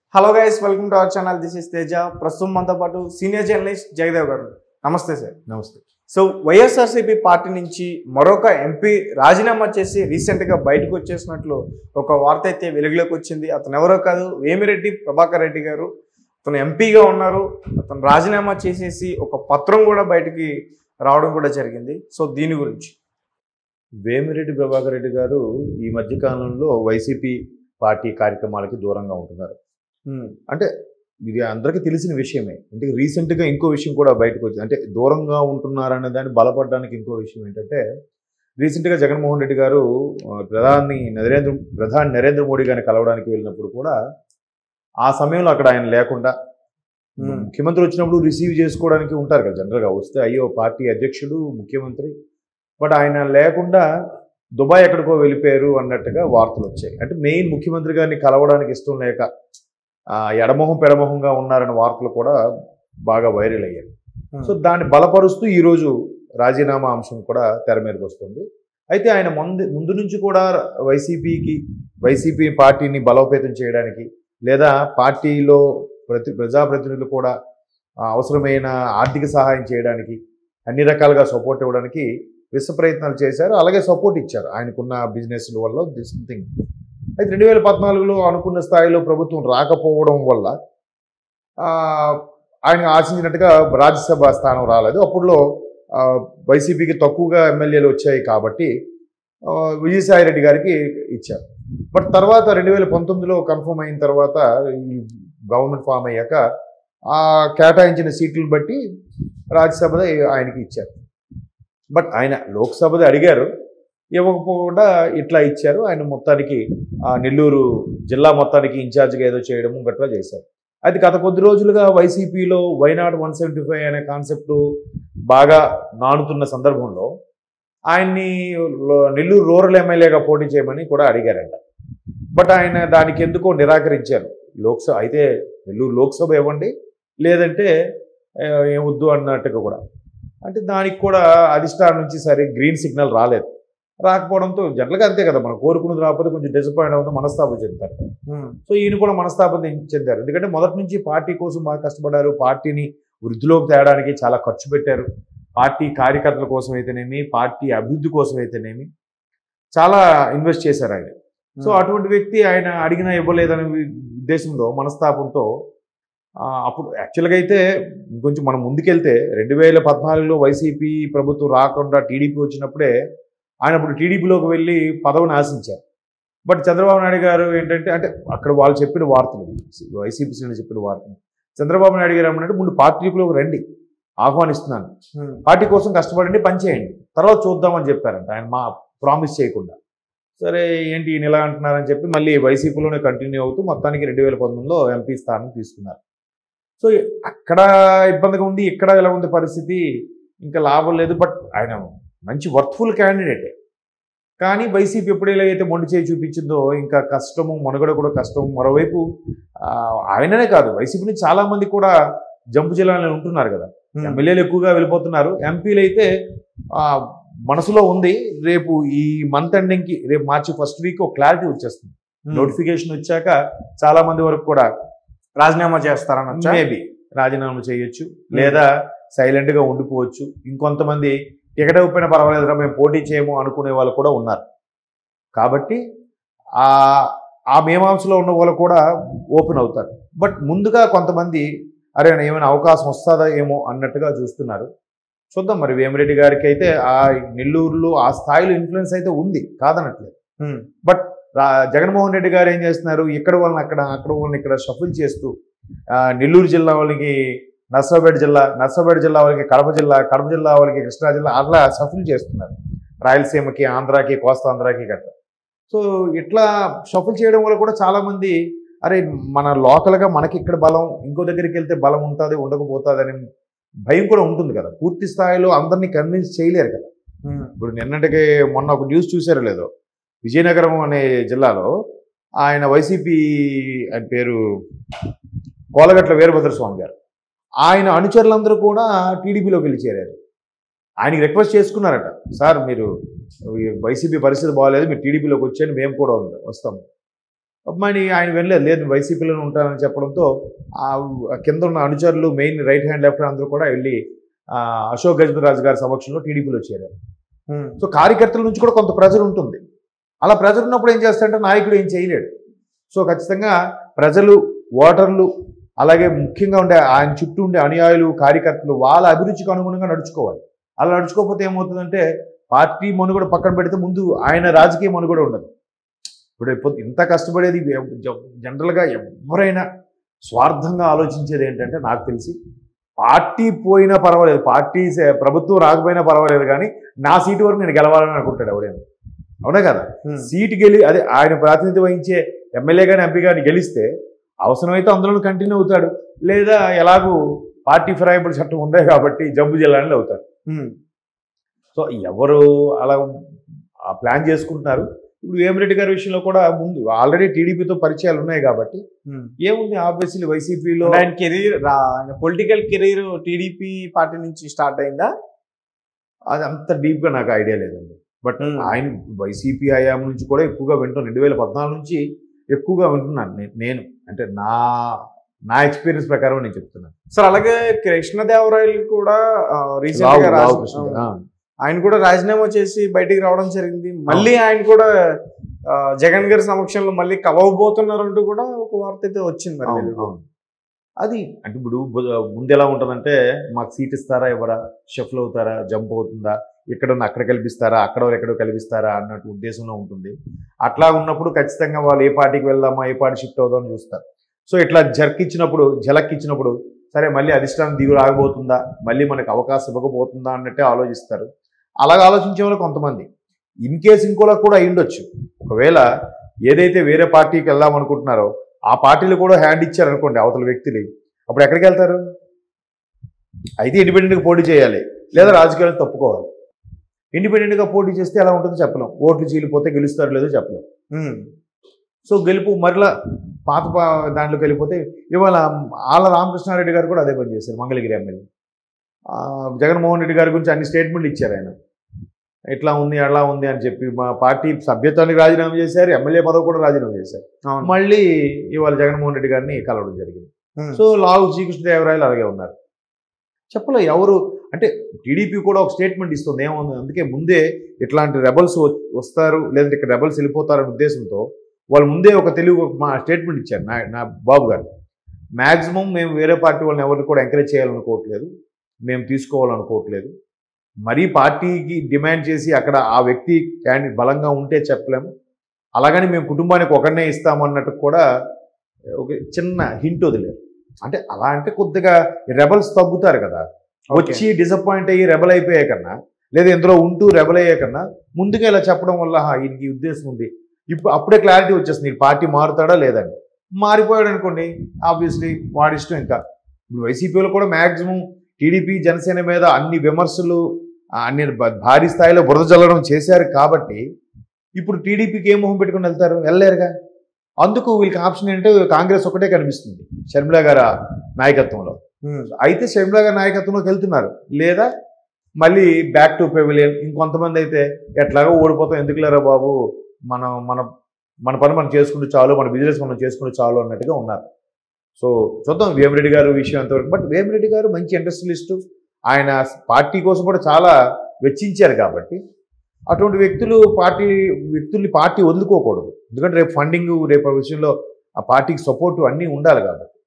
Hello guys welcome to our channel this is Teja ప్రస్తుతం మనతో పాటు సీనియర్ జర్నలిస్ట్ జగదేవ్ గారు నమస్తే సార్ నమస్తే సో వైఎస్ఆర్సీపీ పార్టీ నుంచి మరొక ఎంపీ రాజీనామా చేసి రీసెంట్గా బయటకు వచ్చేసినట్లు ఒక వార్త అయితే వెలుగులోకి వచ్చింది అతను ఎవరో కాదు వేమిరెడ్డి ప్రభాకర్ రెడ్డి గారు అతను ఎంపీగా ఉన్నారు అతను రాజీనామా చేసేసి ఒక పత్రం కూడా బయటికి రావడం కూడా జరిగింది సో దీని గురించి వేమిరెడ్డి ప్రభాకర్ రెడ్డి గారు ఈ మధ్య కాలంలో వైసీపీ పార్టీ కార్యక్రమాలకి దూరంగా ఉంటున్నారు అంటే ఇది అందరికీ తెలిసిన విషయమే అంటే రీసెంట్గా ఇంకో విషయం కూడా బయటకు వచ్చింది అంటే దూరంగా ఉంటున్నారనే దాన్ని బలపడడానికి ఇంకో విషయం ఏంటంటే రీసెంట్గా జగన్మోహన్ రెడ్డి గారు ఆ, ప్రధాని నరేంద్ర ప్రధాని నరేంద్ర మోడీ గారిని కలవడానికి వెళ్ళినప్పుడు కూడా ఆ సమయంలో అక్కడ ఆయన లేకుండా Hmm. ముఖ్యమంత్రి వచ్చినప్పుడు రిసీవ్ చేసుకోవడానికి ఉంటారు కదా జనరల్గా వస్తే అయ్యో పార్టీ అధ్యక్షుడు ముఖ్యమంత్రి బట్ ఆయన లేకుండా దుబాయ్ ఎక్కడికో వెళ్ళిపోయారు అన్నట్టుగా వార్తలు వచ్చాయి అంటే మెయిన్ ముఖ్యమంత్రి గారిని కలవడానికి ఇష్టం లేక ఆ, ఎడమొహం పెడమొహంగా ఉన్నారన్న వార్తలు కూడా బాగా వైరల్ అయ్యాయి సో దాన్ని బలపరుస్తూ ఈరోజు రాజీనామా అంశం కూడా తెర మీదకి వస్తుంది అయితే ఆయన ముందు ముందు నుంచి కూడా వైసీపీకి వైసీపీ పార్టీని బలోపేతం చేయడానికి లేదా పార్టీలో ప్రతి ప్రజాప్రతినిధులు కూడా ఆ, అవసరమైన ఆర్థిక సహాయం చేయడానికి అన్ని రకాలుగా సపోర్ట్ ఇవ్వడానికి విశ్వ ప్రయత్నాలు చేశారు అలాగే సపోర్ట్ ఇచ్చారు ఆయనకున్న బిజినెస్ల వల్ల దిస్ సంథింగ్ అయితే రెండు వేల పద్నాలుగులో అనుకున్న స్థాయిలో ప్రభుత్వం రాకపోవడం వల్ల ఆ, ఆయన ఆశించినట్టుగా రాజ్యసభ స్థానం రాలేదు అప్పుడులో ఆ, వైసీపీకి తక్కువగా ఎమ్మెల్యేలు వచ్చాయి కాబట్టి ఆ, విజయసాయి రెడ్డి గారికి ఇచ్చారు బట్ తర్వాత రెండు వేల పంతొమ్మిదిలో కన్ఫర్మ్ అయిన తర్వాత ఈ గవర్నమెంట్ ఫామ్ అయ్యాక ఆ కేటాయించిన సీట్లను బట్టి రాజ్యసభ ఆయనకి ఇచ్చారు బట్ ఆయన లోక్సభది అడిగారు ఇవ్వకపోకుండా ఇట్లా ఇచ్చారు ఆయన మొత్తానికి ఆ నెల్లూరు జిల్లా మొత్తానికి ఇన్ఛార్జ్గా ఏదో చేయడము గట్రా చేశారు అది గత కొద్ది రోజులుగా వైసీపీలో వైనాడ్ వన్ సెవెంటీ ఫైవ్ అనే కాన్సెప్ట్ బాగా నానుతున్న సందర్భంలో ఆయన్ని లో- నెల్లూరు రూరల్ ఎమ్మెల్యేగా పోటీ చేయమని కూడా అడిగారంట బట్ ఆయన దానికి ఎందుకో నిరాకరించారు లోక్సభ అయితే నెల్లూరు లోక్సభ ఇవ్వండి లేదంటే ఆ, ఏం వద్దు అన్నట్టుగా కూడా అంటే దానికి కూడా అధిష్టానం నుంచి సరే గ్రీన్ సిగ్నల్ రాలేదు రాకపోవడంతో జనరల్గా అంతే కదా మనం కోరుకున్నది రాకపోతే కొంచెం డిసప్పాయింట్ అవుతుంది మనస్తాపం చెందుతారు సో ఈయన కూడా మనస్తాపం చెందారు ఎందుకంటే మొదటి నుంచి పార్టీ కోసం బాగా కష్టపడ్డారు పార్టీని వృద్ధిలోకి తేయడానికి చాలా ఖర్చు పెట్టారు పార్టీ కార్యకర్తల కోసం అయితేనేమి పార్టీ అభివృద్ధి కోసం అయితేనేమి చాలా ఇన్వెస్ట్ చేశారు ఆయన సో అటువంటి వ్యక్తి ఆయన అడిగినా ఇవ్వలేదనే వి- ఉద్దేశంలో మనస్తాపంతో ఆ, అప్పుడు యాక్చువల్గా అయితే కొంచెం మనం ముందుకెళ్తే రెండు వేల పద్నాలుగులో వైసీపీ ప్రభుత్వం రాకుండా టీడీపీ వచ్చినప్పుడే ఆయన అప్పుడు టీడీపీలోకి వెళ్ళి పదవిని ఆశించారు బట్ చంద్రబాబు నాయుడు గారు ఏంటంటే అంటే అక్కడ వాళ్ళు చెప్పిన వార్తలు వైసీపీ శ్రేణులు చెప్పిన వార్తలు చంద్రబాబు నాయుడు గారు ఏమన్నాడు ముందు పార్టీలోకి రండి ఆహ్వానిస్తున్నాను పార్టీ కోసం కష్టపడండి పనిచేయండి తర్వాత చూద్దామని చెప్పారంట ఆయన మా ప్రామిస్ చేయకుండా సరే ఏంటి ఈయన ఇలా అంటున్నారని చెప్పి మళ్ళీ వైసీపీలోనే కంటిన్యూ అవుతూ మొత్తానికి రెండు వేల పంతొమ్మిదిలో ఎంపీ స్థానం తీసుకున్నారు సో అక్కడ ఇబ్బందిగా ఉంది ఇక్కడ ఎలా ఉంది పరిస్థితి ఇంకా లాభం లేదు బట్ ఆయన మంచి వర్త్ఫుల్ క్యాండిడేటే కానీ వైసీపీ ఎప్పుడు ఎలాగైతే మొండి చేయి చూపించిందో ఇంకా కష్టము మనుగడ కూడా కష్టం మరోవైపు ఆ, ఆయననే కాదు వైసీపీ నుంచి చాలా మంది కూడా జంపు జిల్లాలో ఉంటున్నారు కదా ఎమ్మెల్యేలు ఎక్కువగా వెళ్ళిపోతున్నారు ఎంపీలు అయితే ఆ, మనసులో ఉంది రేపు ఈ మంత్ ఎండింగ్కి రేపు మార్చి ఫస్ట్ వీక్ ఒక క్లారిటీ వచ్చేస్తుంది నోటిఫికేషన్ వచ్చాక చాలా మంది వరకు కూడా రాజీనామా చేస్తారనొచ్చా మేబీ రాజీనామా చేయొచ్చు లేదా సైలెంట్ గా ఉండిపోవచ్చు ఇంకొంతమంది టికెట్ ఇవ్వకపోయినా పర్వాలేదురా మేము పోటీ చేయము అనుకునే వాళ్ళు కూడా ఉన్నారు కాబట్టి ఆ ఆ మీమాంసలో ఉన్న వాళ్ళు కూడా ఓపెన్ అవుతారు బట్ ముందుగా కొంతమంది అరే ఏమైనా అవకాశం వస్తుందా ఏమో అన్నట్టుగా చూస్తున్నారు చూద్దాం మరి వేమిరెడ్డి గారికి అయితే ఆ నెల్లూరులో ఆ స్థాయిలో ఇన్ఫ్లుయెన్స్ అయితే ఉంది కాదనట్లేదు బట్ రా- జగన్మోహన్ రెడ్డి గారు ఏం చేస్తున్నారు ఇక్కడ వాళ్ళని అక్కడ అక్కడ వాళ్ళని ఇక్కడ షఫుల్ చేస్తూ ఆ, నెల్లూరు జిల్లా వాళ్ళకి నర్సాపేట జిల్లా నర్సాపేట జిల్లా వాళ్ళకి కడప జిల్లా కడప జిల్లా వాళ్ళకి కృష్ణా జిల్లా అట్లా షఫుల్ చేస్తున్నారు రాయలసీమకి ఆంధ్రాకి కోస్తా ఆంధ్రాకి గట్రా సో ఇట్లా షఫుల్ చేయడం వల్ల కూడా చాలా మంది అరే మన లోకల్గా మనకి ఇక్కడ బలం ఇంకో దగ్గరికి వెళ్తే బలం ఉంటుంది ఉండకపోతుంది అని భయం కూడా ఉంటుంది కదా పూర్తి స్థాయిలో అందరినీ కన్విన్స్ చేయలేరు కదా ఇప్పుడు నిన్నటికి మొన్న ఒక న్యూస్ చూసారో లేదో విజయనగరం అనే జిల్లాలో ఆయన వైసీపీ ఆయన పేరు కోలగట్ల వీరభద్ర స్వామి గారు ఆయన అనుచరులందరూ కూడా టీడీపీలోకి వెళ్ళి చేరారు ఆయనకి రిక్వెస్ట్ చేసుకున్నారట సార్ మీరు ఈ వైసీపీ పరిస్థితి బాగాలేదు మీరు టీడీపీలోకి వచ్చాను మేము కూడా ఉంది- వస్తాం మరి ఆయన వెళ్ళలేదు లేదు వైసీపీలోనే ఉంటానని చెప్పడంతో ఆ కింద ఉన్న అనుచరులు main right hand left hand అందరూ కూడా వెళ్ళి ఆ, అశోక్ గజపతిరాజు గారి సమక్షంలో టీడీపీలో చేరారు ఉమ్, సో కార్యకర్తల నుంచి కూడా కొంత ప్రెజర్ ఉంటుంది అలా ప్రెజర్ ఉన్నప్పుడు ఏం చేస్తాడంటే నాయకుడు ఏం చేయలేడు సో ఖచ్చితంగా ప్రజలు ఓటర్లు అలాగే ముఖ్యంగా ఉండే ఆయన చుట్టూ ఉండే అనుయాయులు కార్యకర్తలు వాళ్ళ అభిరుచికి అనుగుణంగా నడుచుకోవాలి అలా నడుచుకోకపోతే ఏమవుతుందంటే పార్టీ మనుగడ పక్కన పెడితే ముందు ఆయన రాజకీయ మనుగడ ఉండదు ఇప్పుడు ఇప్పుడు ఇంత కష్టపడేది ఎవ్- జ- జనరల్గా ఎవరైనా స్వార్థంగా ఆలోచించేది ఏంటంటే నాకు తెలిసి పార్టీ పోయినా పర్వాలేదు పార్టీ సే- ప్రభుత్వం రాకపోయినా పర్వాలేదు కానీ నా సీటు వరకు నేను గెలవాలని అనుకుంటాడు ఎవడైనా అవునా కదా ఉమ్, సీటు గెలి అదే ఆయన ప్రాతినిధ్యం వహించే ఎమ్మెల్యే కానీ ఎంపీ కానీ గెలిస్తే అవసరమైతే అందులో కంటిన్యూ అవుతాడు లేదా ఎలాగూ పార్టీ ఫిరాయింపుల చట్టం ఉందే కాబట్టి జబ్బు జిల్లాలో అవుతారు ఉమ్, సో ఎవరు అలా ఆ ప్లాన్ చేసుకుంటున్నారు ఇప్పుడు వేమిరెడ్డి గారి విషయంలో కూడా ముందు ఆల్రెడీ టీడీపీతో పరిచయాలు ఉన్నాయి కాబట్టి ఉమ్. ఏముంది ఆబ్వియస్లీ వైసీపీలో అంటే ఆయన కెరీర్ ఆయన పొలిటికల్ కెరీర్ టీడీపీ పార్టీ నుంచి స్టార్ట్ అయిందా అది అంత డీప్గా నాకు ఐడియా లేదండి బట్ Hmm. ఆయన వైసీపీ హయాం నుంచి కూడా ఎక్కువగా వింటాను రెండు వేల పద్నాలుగు నుంచి ఎక్కువగా వింటున్నాను నే- నేను అంటే నా నా ఎక్స్పీరియన్స్ ప్రకారం నేను చెప్తున్నాను సార్ అలాగే కృష్ణదేవరాయలు కూడా రీసెంట్ రావు- గా రావు రాజీ- కృష్ణ. ఆ, ఆ. ఆయన కూడా రాజీనామా చేసి బయటికి రావడం జరిగింది మళ్ళీ ఆయన కూడా ఆ, జగన్ గారి సమక్షంలో మళ్ళీ కలవబోతున్నారంటూ కూడా ఒక వార్త అయితే వచ్చింది మరి అవును, వెలుగులో. అవును. అది అంటే ఇప్పుడు బు- ముందు ఎలా ఉంటుందంటే మాకు సీట్ ఇస్తారా ఎవరా షఫ్ల్ అవుతారా జంప్ అవుతుందా ఇక్కడ ఉన్న అక్కడ కల్పిస్తారా అక్కడ ఎక్కడో కల్పిస్తారా అన్నట్టు ఉద్దేశంలో ఉంటుంది అట్లా ఉన్నప్పుడు ఖచ్చితంగా వాళ్ళు ఏ పార్టీకి వెళ్దామా ఏ పార్టీ షిఫ్ట్ అవుదామని చూస్తారు సో ఇట్లా జర్క్ ఇచ్చినప్పుడు జలక్ ఇచ్చినప్పుడు సరే మళ్ళీ అధిష్టానం దిగు రాకపోతుందా మళ్ళీ మనకు అవకాశం ఇవ్వకపోతుందా అన్నట్టే ఆలోచిస్తారు అలాగ ఆలోచించే వాళ్ళు కొంతమంది ఇన్ కేస్ ఇంకోలా కూడా అయ్యుండొచ్చు ఒకవేళ ఏదైతే వేరే పార్టీకి వెళ్దాం అనుకుంటున్నారో ఆ పార్టీలు కూడా హ్యాండ్ ఇచ్చారు అనుకోండి అవతల వ్యక్తులు అప్పుడు ఎక్కడికి వెళ్తారు అయితే ఇండిపెండెంట్గా పోటీ చేయాలి లేదా రాజకీయాలు తప్పుకోవాలి ఇండిపెండెంట్గా పోటీ చేస్తే ఎలా ఉంటుందో చెప్పలేం ఓట్లు చీలిపోతే గెలుస్తారో లేదో చెప్పలేం ఉమ్, సో గెలుపు మరలా పాత పా- దాంట్లోకి వెళ్ళిపోతే ఇవాళ ఆళ్ళ రామకృష్ణారెడ్డి గారు కూడా అదే పని చేశారు మంగళగిరి ఎమ్మెల్యే ఆ, జగన్మోహన్ రెడ్డి గారి గురించి అన్ని స్టేట్మెంట్లు ఇచ్చారు ఆయన ఇట్లా ఉంది అలా ఉంది అని చెప్పి మా పార్టీ సభ్యత్వానికి రాజీనామా చేశారు ఎమ్మెల్యే పదవి కూడా రాజీనామా చేశారు అవును మళ్ళీ ఇవాళ జగన్మోహన్ రెడ్డి గారిని కలవడం జరిగింది ఉమ్, సో లావు శ్రీకృష్ణదేవరాయలు అలాగే ఉన్నారు చెప్పలే ఎవరు అంటే టీడీపీ కూడా ఒక స్టేట్మెంట్ ఇస్తుంది ఏముంది అందుకే ముందే ఇట్లాంటి రెబల్స్ వస్తారు లేదంటే ఇక్కడ రెబల్స్ వెళ్ళిపోతారనే ఉద్దేశంతో వాళ్ళు ముందే ఒక తెలుగు మా స్టేట్మెంట్ ఇచ్చారు నా నా బాబు గారు మ్యాక్సిమం మేము వేరే పార్టీ వాళ్ళని ఎవరిని కూడా ఎంకరేజ్ చేయాలనుకోవట్లేదు మేము తీసుకోవాలనుకోవట్లేదు మరీ పార్టీకి డిమాండ్ చేసి అక్కడ ఆ వ్యక్తి క్యాండిడేట్ బలంగా ఉంటే చెప్పలేము అలాగని మేము కుటుంబానికి ఒకరినే ఇస్తామన్నట్టు కూడా ఒక చిన్న హింట్ వదిలేరు అంటే అలా అంటే కొద్దిగా రెబల్స్ తగ్గుతారు కదా వచ్చి డిసప్పాయింట్ అయ్యి రెబల్ అయిపోయే కన్నా లేదా ఇందులో ఉంటూ రెబల్ అయ్యే కన్నా ముందుగా ఇలా చెప్పడం వల్ల "హా, ఈయనకి ఈ ఉద్దేశం ఉంది ఇప్పుడు అప్పుడే క్లారిటీ వచ్చేస్తుంది ఈ పార్టీ మారుతాడా లేదని మారిపోయాడు అనుకోండి ఆబ్వియస్లీ వాడి ఇష్టం ఇంకా ఇప్పుడు వైసీపీలో కూడా మ్యాక్సిమం టీడీపీ జనసేన మీద అన్ని విమర్శలు ఆ, అన్ని భ- భారీ స్థాయిలో బురద జల్లడం చేశారు కాబట్టి ఇప్పుడు టీడీపీకి ఏం మొహం పెట్టుకుని వెళ్తారు వెళ్ళలేరుగా అందుకు వీళ్ళకి ఆప్షన్ ఏంటంటే కాంగ్రెస్ ఒకటే కనిపిస్తుంది షర్మిల గారి నాయకత్వంలో ఉమ్, అయితే షర్మిల గారి నాయకత్వంలోకి వెళ్తున్నారు లేదా మళ్ళీ బ్యాక్ టు పెవిలియన్ ఇంకొంతమంది అయితే ఎట్లాగో ఓడిపోతాం ఎందుకు లేరా బాబు మనం మన మన పని మనం చేసుకుంటూ చాలు మన బిజినెస్ మనం చేసుకుంటూ చాలు అన్నట్టుగా ఉన్నారు సో చూద్దాం వేమిరెడ్డి గారు విషయం ఎంతవరకు బట్ వేమిరెడ్డి గారు మంచి ఇండస్ట్రియలిస్టు ఆయన పార్టీ కోసం కూడా చాలా వెచ్చించారు కాబట్టి అటువంటి వ్యక్తులు పార్టీ వ్యక్తుల్ని పార్టీ వదులుకోకూడదు ఎందుకంటే రేపు ఫండింగ్ రేపు ఆ విషయంలో ఆ పార్టీకి సపోర్టు అన్నీ ఉండాలి కాబట్టి